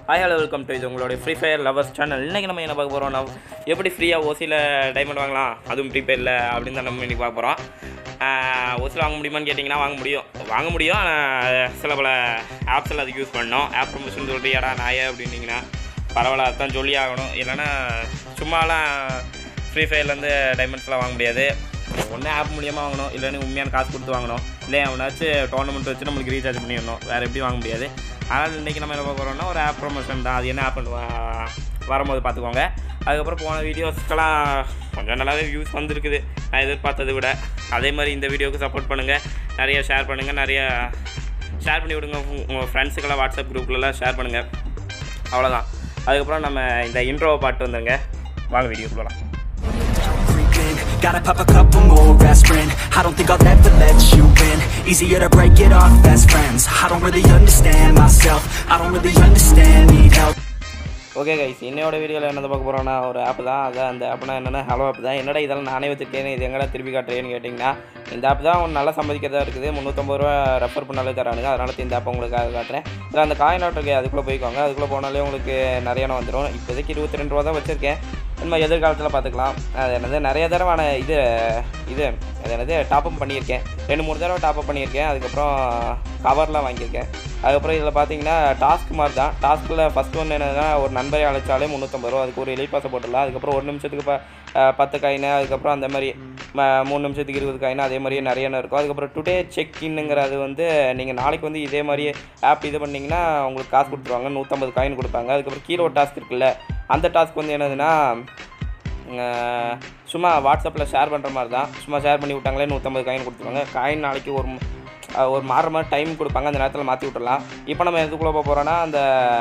hi hello welcome to இது உங்களுடைய free fire lovers channel இன்றைக்கி நம்ம என்ன பார்க்க போகிறோம் நம்ம எப்படி ஃப்ரீயாக ஓசியில் டைமண்ட் வாங்கலாம் அதுவும் ப்ரீபெய்டில் அப்படின்னு தான் நம்ம இன்றைக்கி பார்க்க போகிறோம் ஓசியில் வாங்க முடியுமான்னு கேட்டிங்கன்னா வாங்க முடியும் வாங்க முடியும் ஆனால் சில பல ஆப்ஸில் அதுக்கு யூஸ் பண்ணோம் ஆப் ப்ரொமோஷன் சொல்கிறியாடா நாயே அப்படின்னீங்கன்னா பரவாயில்ல அதான் சொல்லி ஆகணும் இல்லைன்னா சும்மாலாம் ஃப்ரீ ஃபயர்லேருந்து டைமண்ட்ஸ்லாம் வாங்க முடியாது ஒன்று ஆப் மூலியமாக வாங்கணும் இல்லைன்னு உண்மையான காசு கொடுத்து வாங்கணும் இல்லை அவனாச்சும் டோர்னமெண்ட் வச்சு நம்மளுக்கு ரீசார்ஜ் பண்ணிடணும் வேறு எப்படி வாங்க முடியாது அதனால் இன்றைக்கி நம்ம என்ன பார்க்க போகிறோம்னா ஒரு ஆப் ப்ரொமோஷன் தான் அது என்ன ஆப் வரும்போது பார்த்துக்கோங்க அதுக்கப்புறம் போன வீடியோஸ்க்கெல்லாம் கொஞ்சம் நல்லாவே வியூஸ் வந்திருக்குது நான் எதிர்பார்த்ததை விட அதே மாதிரி இந்த வீடியோவுக்கு சப்போர்ட் பண்ணுங்கள் நிறைய ஷேர் பண்ணுங்கள் நிறைய ஷேர் பண்ணி விடுங்க உங்க- உங்கள் ஃப்ரெண்ட்ஸுக்கெல்லாம் வாட்ஸ்அப் குரூப்லலாம் ஷேர் பண்ணுங்கள் அவ்வளோதான் அதுக்கப்புறம் நம்ம இந்த இன்ட்ரோவை பாட்டு வந்துருங்க வாங்க வீடியோ போகலாம் creeping Gotta pop a couple more aspirin I don't think I'll ever let you in Easier to break it off best friends I don't really understand myself I don't really understand, need help okay guys என்னோட வீடியோவில் என்னது பார்க்க போகிறோன்னா ஒரு app தான் அதான் அந்த ஆப்னா என்னென்னா ஹலோ ஆப் தான் என்னடா இதெல்லாம் நானே வச்சுருக்கேன் இது எங்கடா திருப்பி காட்டுறேன்னு கேட்டிங்கன்னா இந்த ஆப் தான் ஒன்று நல்லா சம்பாதிக்கிறதா இருக்குது முந்நூற்றம்பது ரூபா ரெஃபர் பண்ணாலே தரானுங்க அதனால இந்த ஆப் உங்களுக்கு காட்டுறேன் இதில் அந்த காயின் ஆட் இருக்கு அதுக்குள்ளே போய்க்கோங்க அதுக்குள்ளே போனாலே உங்களுக்கு நிறைய வந்துடும் இப்போதைக்கு இருபத்தி ரெண்டு ரூபா தான் வச்சுருக்கேன் நம்ம எதிர்காலத்தில் பார்த்துக்கலாம் அது என்னது நிறைய தடவை நான் இது இது அது என்னது டாப்அப் பண்ணியிருக்கேன் ரெண்டு மூணு தடவை டாப்அப் பண்ணியிருக்கேன் அதுக்கப்புறம் கவர்லாம் வாங்கியிருக்கேன் அதுக்கப்புறம் இதில் பார்த்தீங்கன்னா டாஸ்க் மாதிரி தான் டாஸ்கில் ஃபஸ்ட் ஒன்று என்னன்னா ஒரு நண்பரை அழைச்சாலே முந்நூற்றம்பது ரூபா அதுக்கு ஒரு எலி பாசை போட்டுடலாம் அதுக்கப்புறம் ஒரு நிமிஷத்துக்கு ப அஹ் பத்து காயின் அதுக்கப்புறம் அந்த மாதிரி ம- மூணு நிமிஷத்துக்கு இருபது காயின் அதே மாதிரியே நிறைய இருக்கும் அதுக்கப்புறம் டுடே செக் இன்னுங்கிறது வந்து நீங்கள் நாளைக்கு வந்து இதே மாதிரியே ஆப் இது பண்ணிங்கன்னா உங்களுக்கு காசு கொடுத்துருவாங்க நூற்றம்பது காயின் கொடுப்பாங்க அதுக்கப்புறம் கீழே ஒரு டாஸ்க் இருக்குல்ல அந்த டாஸ்க் வந்து என்னதுன்னா அஹ் சும்மா வாட்ஸ்அப்பில் ஷேர் பண்ணுற மாதிரி தான் சும்மா ஷேர் பண்ணி விட்டாங்களே நூற்றம்பது காயின் கொடுத்துருவாங்க காயின் நாளைக்கு ஒரு ம- அஹ் ஒரு மாறுற மாதிரி டைம் கொடுப்பாங்க அந்த நேரத்தில் மாற்றி விட்டுறலாம் இப்போ நம்ம எதுக்குள்ளே போக போகிறோன்னா அந்த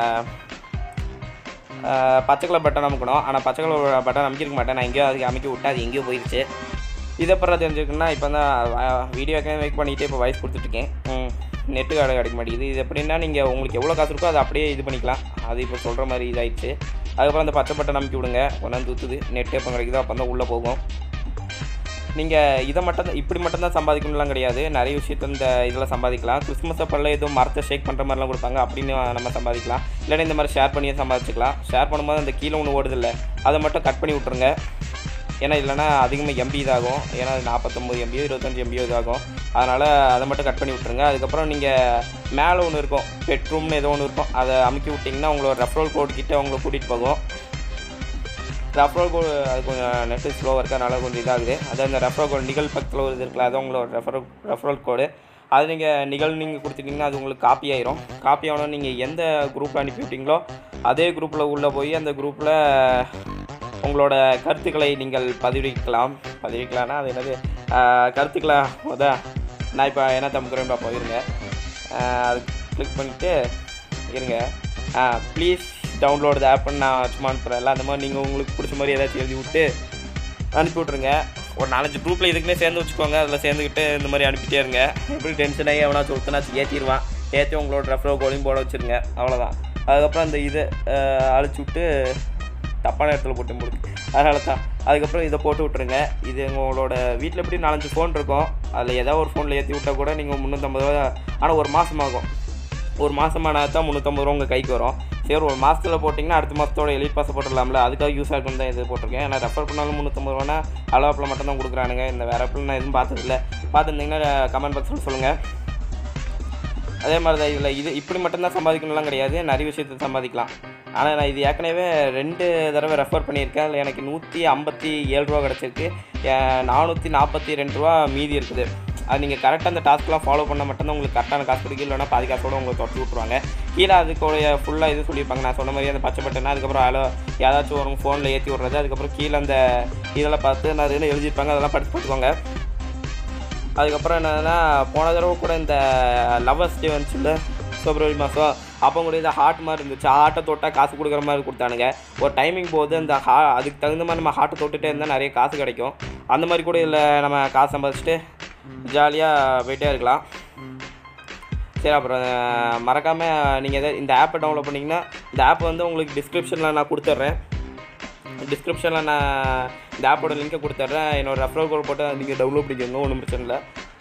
அஹ், பச்சை கலர் பட்டன் அமுக்கணும் ஆனால் பச்சை கலர் பட்டன் அமைக்கிருக்க மாட்டேன் நான் எங்கேயோ அதுக்கு அமைக்க விட்டு அது எங்கேயோ போயிடுச்சு இதை அப்புறம் தெரிஞ்சுக்கணும்னா இப்போ தான் வீடியோக்கே வெயிட் பண்ணிவிட்டு இப்போ வாய்ஸ் கொடுத்துட்ருக்கேன் நெட்டு கடை கிடைக்க மாட்டேங்குது இது எப்படின்னா நீங்கள் உங்களுக்கு எவ்வளோ காசு இருக்கோ அதை அப்படியே இது பண்ணிக்கலாம் அது இப்போ சொல்கிற மாதிரி இதாயிடுச்சு அதுக்கப்புறம் அந்த பச்சை பட்டன் அமைக்கி விடுங்க கொண்டாந்து தூத்துது நெட்டு எப்போ கிடைக்குதோ அப்போ தான் உள்ளே போகும் நீங்கள் இதை மட்டும் தான் இப்படி மட்டும் தான் சம்பாதிக்கணும்லாம் கிடையாது நிறைய விஷயத்த இந்த இதில் சம்பாதிக்கலாம் கிறிஸ்மஸ் அப்பெல்லாம் எதுவும் மரத்தை ஷேக் பண்ணுற மாதிரிலாம் கொடுப்பாங்க அப்படின்னு நம்ம சம்பாதிக்கலாம் இல்லைன்னா இந்த மாதிரி ஷேர் பண்ணியே சம்பாதிச்சுக்கலாம் ஷேர் பண்ணும்போது அந்த கீழே ஒன்று ஓடுதில்ல அதை மட்டும் கட் பண்ணி விட்ருங்க ஏன்னா இல்லைன்னா அதிகமாக எம்பி இதாகும் ஏன்னா அது நாற்பத்தொம்பது எம்பியோ இருபத்தஞ்சி எம்பியோ இதாகும் அதனால் அதை மட்டும் கட் பண்ணி விட்ருங்க அதுக்கப்புறம் நீங்கள் மேலே ஒன்று இருக்கும் பெட்ரூம்னு ஏதோ ஒன்று இருக்கும் அதை அமுக்கி விட்டிங்கன்னா உங்களோட ரெஃபரல் கோட் கிட்ட உங்களை கூட்டிகிட்டு போகும் ரெஃபரல் கோடு அது கொஞ்சம் நெட்டு ஸ்லோவாக இருக்கறனால கொஞ்சம் இதாகுது அது அந்த ரெஃபரல் கோடு நிகழ் பக்கத்தில் ஒரு இது இருக்குல்ல அது உங்களோட ரெஃபரல் ரெஃபரல் கோடு அது நீங்கள் நிகழ் நீங்கள் கொடுத்துட்டிங்கன்னா அது உங்களுக்கு காப்பி ஆயிரும் காப்பி ஆகணும் நீங்கள் எந்த குரூப்பில் அனுப்பி விட்டீங்களோ அதே குரூப்பில் உள்ளே போய் அந்த குரூப்பில் உங்களோட கருத்துக்களை நீங்கள் பதிவிக்கலாம் பதிவிக்கலாம்னா அது என்னது ஆஹ், கருத்துக்களை அதான் நான் இப்போ என்ன தம்புக்கிறேன் பார்ப்போம் இருங்க ஆஹ், அது கிளிக் பண்ணிவிட்டு இருங்க ப்ளீஸ் டவுன்லோட் த ஆப்னு நான் சும்மா அனுப்புகிறேன்ல அந்த மாதிரி நீங்கள் உங்களுக்கு பிடிச்ச மாதிரி ஏதாச்சும் எழுதி விட்டு அனுப்பி விட்ருங்க ஒரு நாலஞ்சு குரூப்பில் இதுக்குன்னே சேர்ந்து வச்சுக்கோங்க அதில் சேர்ந்துக்கிட்டு இந்த மாதிரி அனுப்பிட்டே இருங்க எப்படி டென்ஷன் ஆகி எவனா சொத்துனாச்சு ஏற்றிடுவான் ஏற்றி உங்களோட ரெஃபரோ கோலையும் போட வச்சுருங்க அவ்வளோதான் அதுக்கப்புறம் அந்த இதை அஹ், அழிச்சு விட்டு தப்பான இடத்துல போட்டு முடிக்கு அதனால தான் அதுக்கப்புறம் இதை போட்டு விட்ருங்க இது உங்களோட வீட்டில் எப்படி நாலஞ்சு ஃபோன் இருக்கும் அதில் ஏதாவது ஒரு ஃபோனில் ஏற்றி விட்டால் கூட நீங்கள் முந்நூற்றம்பது ரூபா ஆனால் ஒரு மாதம் ஆகும் ஒரு மாதமானா தான் முந்நூற்றம்பது ரூபா உங்கள் கைக்கு வரும் சரி ஒரு மாதத்தில் போட்டிங்கன்னா அடுத்த மாதத்தோட எலிட் பாஸ் போட்டுடலாம்ல அதுக்காக யூஸ் ஆகும் தான் இது போட்டிருக்கேன் ஏன்னா ரெஃபர் பண்ணாலும் முந்நூற்றம்பது ரூபானா அளவு ஆப்பில் மட்டும் தான் கொடுக்குறானுங்க இந்த வேறு ஆப்பில் நான் எதுவும் பார்த்ததில்ல பார்த்துருந்தீங்கன்னா கமெண்ட் பாக்ஸில் சொல்லுங்கள் அதே மாதிரி தான் இதில் இது இப்படி மட்டும்தான் சம்பாதிக்கணும்லாம் கிடையாது நிறைய விஷயத்தை சம்பாதிக்கலாம் ஆனால் நான் இது ஏற்கனவே ரெண்டு தடவை ரெஃபர் பண்ணியிருக்கேன் அதில் எனக்கு நூற்றி ஐம்பத்தி ஏழு ரூபா கிடச்சிருக்கு நானூற்றி நாற்பத்தி ரெண்டு ரூபா மீதி இருக்குது அது நீங்கள் கரெக்டாக அந்த டாஸ்க்லாம் ஃபாலோ பண்ண மட்டும்தான் உங்களுக்கு கரெக்டான காசு கிடைக்கும் இல்லைனா பாதி காசோட உங்களுக்கு தொடச்சி விட்ருவாங்க கீழே அதுக்குடைய ஃபுல்லாக இது சொல்லியிருப்பாங்க நான் சொன்ன மாதிரி அந்த பச்சை பட்டனா அதுக்கப்புறம் அதில் ஏதாச்சும் ஒரு ஃபோனில் ஏற்றி விட்றது அதுக்கப்புறம் கீழே அந்த இதெல்லாம் பார்த்து நான் இதில் எழுதியிருப்பாங்க அதெல்லாம் படித்து பார்த்துக்கோங்க அதுக்கப்புறம் என்னன்னா போன தடவை கூட இந்த லவ்வர்ஸ் டே வந்துச்சுல்ல பிப்ரவரி மாதம் அப்போ கூட இந்த ஹார்ட் மாதிரி இருந்துச்சு ஹார்ட்டை தொட்டால் காசு கொடுக்குற மாதிரி கொடுத்தானுங்க ஒரு டைமிங் போது அந்த ஹா அதுக்கு தகுந்த மாதிரி நம்ம ஹார்ட்டை தொட்டுட்டே இருந்தால் நிறைய காசு கிடைக்கும் அந்த மாதிரி கூட இதில் நம்ம காசு சம்பாதிச்சுட்டு ஜாலியாக போயிட்டே இருக்கலாம் சரி அப்புறம் மறக்காமல் நீங்கள் எதாவது இந்த ஆப்பை டவுன்லோட் பண்ணிங்கன்னா இந்த ஆப் வந்து உங்களுக்கு டிஸ்கிரிப்ஷனில் நான் கொடுத்துட்றேன் டிஸ்கிரிப்ஷனில் நான் இந்த ஆப்போட லிங்கை கொடுத்துட்றேன் என்னோட ரெஃபரல் கோட் போட்டு நீங்கள் டவுன்லோட் பண்ணிக்கோங்க ஒன்றும் பிரச்சனை இல்லை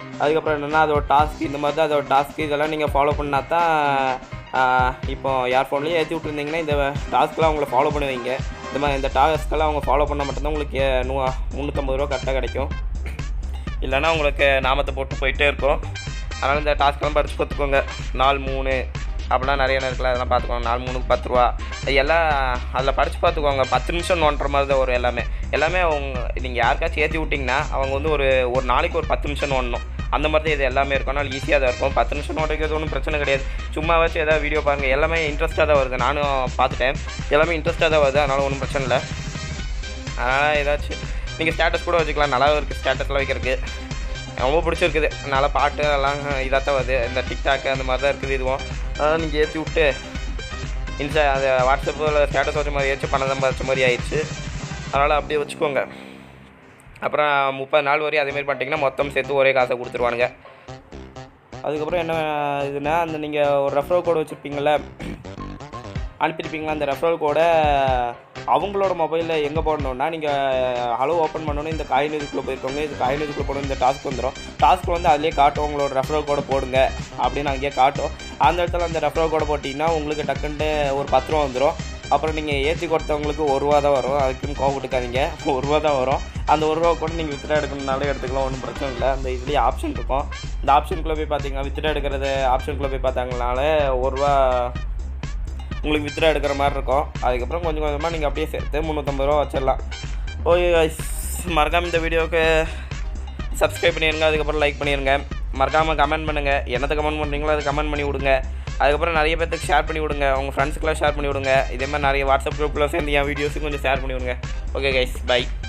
அதுக்கப்புறம் என்னென்னா அதோட டாஸ்க் இந்த மாதிரி தான் அதோட டாஸ்க் இதெல்லாம் நீங்கள் ஃபாலோ பண்ணால் தான் ஆஹ், இப்போ யார் ஃபோன்லேயும் ஏற்றி விட்ருந்தீங்கன்னா இந்த டாஸ்க்லாம் அவங்கள ஃபாலோ பண்ணுவீங்க இந்த மாதிரி இந்த டாஸ்க்கெல்லாம் அவங்க ஃபாலோ பண்ணால் மட்டும்தான் உங்களுக்கு ஏ- நூ முந்நூற்றம்பது ரூபா கரெக்டாக கிடைக்கும் இல்லைன்னா உங்களுக்கு நாமத்தை போட்டு போயிட்டே இருக்கும் அதனால் இந்த டாஸ்க்கெல்லாம் படித்து பார்த்துக்கோங்க நாலு மூணு அப்படிலாம் நிறைய இருக்குல்ல அதெல்லாம் பார்த்துக்கோங்க நாலு மூணுக்கு பத்து ரூபா அது எல்லாம் அதில் படித்து பார்த்துக்கோங்க பத்து நிமிஷம் நோண்டுற மாதிரி தான் வரும் எல்லாமே எல்லாமே அவங்க நீங்கள் யாருக்காச்சும் ஏற்றி விட்டிங்கன்னா அவங்க வந்து ஒரு ஒரு நாளைக்கு ஒரு பத்து நிமிஷம் நோண்டணும் அந்த மாதிரி தான் இது எல்லாமே இருக்கும் அதனால் ஈஸியாக தான் இருக்கும் பத்து நிமிஷம் நோண்டிக்கிறது ஒன்றும் பிரச்சனை கிடையாது சும்மா வச்சு ஏதாவது வீடியோ பாருங்கள் எல்லாமே இன்ட்ரெஸ்ட்டாக தான் வருது நானும் பார்த்துட்டேன் எல்லாமே இன்ட்ரெஸ்ட்டாக தான் வருது அதனால் ஒன்றும் பிரச்சனை இல்லை அதனால் ஏதாச்சும் நீங்கள் ஸ்டேட்டஸ் கூட வச்சுக்கலாம் நல்லா இருக்குது ஸ்டேட்டஸ்லாம் வைக்கிறதுக்கு ரொம்ப பிடிச்சிருக்குது நல்லா பாட்டு எல்லாம் இதாக தான் வருது இந்த டிக்டாக் அந்த மாதிரி தான் இருக்குது இதுவும் அதனால் நீங்கள் ஏற்றி விட்டு இன்ஸ்டா அது வாட்ஸ்அப்பில் ஸ்டேட்டஸ் வச்ச மாதிரி ஏச்சு பணம் சம்பாதிச்ச மாதிரி ஆயிடுச்சு அதனால் அப்படியே வச்சுக்கோங்க அப்புறம் முப்பது நாள் வரையும் அதேமாதிரி பண்ணிட்டீங்கன்னா மொத்தம் சேர்த்து ஒரே காசை கொடுத்துருவானுங்க அதுக்கப்புறம் என்ன இதுனா அந்த நீங்கள் ஒரு ரெஃபரல் கோடு வச்சுருப்பீங்கள அனுப்பியிருப்பீங்களா அந்த ரெஃபரல் கோடை அவங்களோட மொபைலில் எங்கே போடணுன்னா நீங்கள் ஹலோ ஓப்பன் பண்ணணும் இந்த காயின் இதுக்குள்ளே போயிருக்கோங்க இது காயின் இதுக்குள்ளே போடணும் இந்த டாஸ்க் வந்துடும் டாஸ்க் வந்து அதிலே காட்டும் உங்களோட ரெஃபரல் கோடை போடுங்க அப்படின்னு அங்கேயே காட்டும் அந்த இடத்துல அந்த ரெஃபரல் கோடை போட்டிங்கன்னா உங்களுக்கு டக்குன்ட்டு ஒரு பத்து ரூபா வந்துடும் அப்புறம் நீங்கள் ஏற்றி கொடுத்தவங்களுக்கு ஒரு ரூபா தான் வரும் அதுக்குன்னு கோவப்பட்டுக்காதீங்க ஒரு ரூபா தான் வரும் அந்த ஒரு ரூபா கூட நீங்கள் வித்ரா எடுக்கணும்னாலே எடுத்துக்கலாம் ஒன்றும் பிரச்சனை இல்லை அந்த இதுலேயே ஆப்ஷன் இருக்கும் இந்த ஆப்ஷனுக்குள்ளே போய் பார்த்தீங்கன்னா வித்ரா எடுக்கிறது ஆப்ஷனுக்குள்ளே போய் பார்த்தாங்கனால ஒரு ரூபா உங்களுக்கு வித்ரா எடுக்கிற மாதிரி இருக்கும் அதுக்கப்புறம் கொஞ்சம் கொஞ்சமாக நீங்கள் அப்படியே சேர்த்து முந்நூற்றம்பது ரூபா வச்சிடலாம் ஓகே guys மறக்காம இந்த வீடியோவுக்கு சப்ஸ்கிரைப் பண்ணிடுங்க அதுக்கப்புறம் லைக் பண்ணிடுங்க மறக்காமல் கமெண்ட் பண்ணுங்கள் என்னத்தை கமெண்ட் பண்ணுறீங்களோ அதை கமெண்ட் பண்ணி விடுங்க அதுக்கப்புறம் நிறைய பேர்த்துக்கு ஷேர் பண்ணி விடுங்க உங்கள் ஃப்ரெண்ட்ஸுக்கெல்லாம் ஷேர் பண்ணி விடுங்க இதே மாதிரி நிறைய வாட்ஸ்அப் குரூப்பில் சேர்ந்து என் வீடியோஸும் கொஞ்சம் ஷேர் பண்ணி விடுங்க ஓகே கைஸ் பை